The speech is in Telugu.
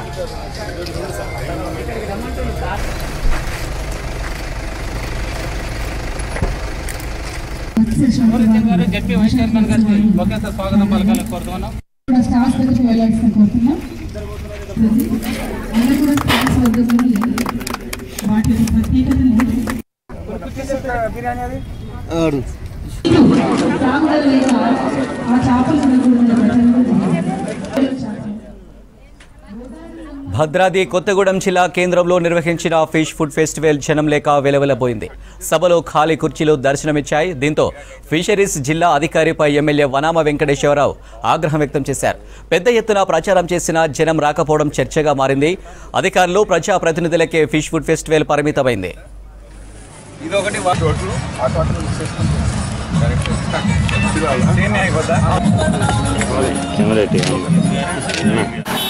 జడ్పీ వైస్ చైర్మన్ గారికి ఒకేసారి స్వాగతం పలకాలని కోరుతున్నాం కూడా స్టాఫ్ దగ్గరికి వెళ్ళాల్సిన కోరుతున్నాం అందరూ కూడా స్టాఫ్ వద్దకుని వాటి ప్రత్యేకతను తాగుదల లేక ఆ చేపలు కొనుక్కునే ప్రజలు భద్రాద్రి కొత్తగూడెం జిల్లా కేంద్రంలో నిర్వహించిన ఫిష్ ఫుడ్ ఫెస్టివల్ జనం లేక వెలవెలబోయింది సభలో ఖాళీ కుర్చీలు దర్శనమిచ్చాయి దీంతో ఫిషరీస్ జిల్లా అధికారిపై ఎమ్మెల్యే వనామ వెంకటేశ్వరరావు ఆగ్రహం వ్యక్తం చేశారు పెద్ద ఎత్తున ప్రచారం చేసిన జనం రాకపోవడం చర్చగా మారింది అధికారులు ప్రజాప్రతినిధులకే ఫిష్ ఫుడ్ ఫెస్టివల్ పరిమితమైంది ఇది ఒకటి రోడ్లు అటు అటు చేసుకుంటూ అయిపోద్దా కెమెరా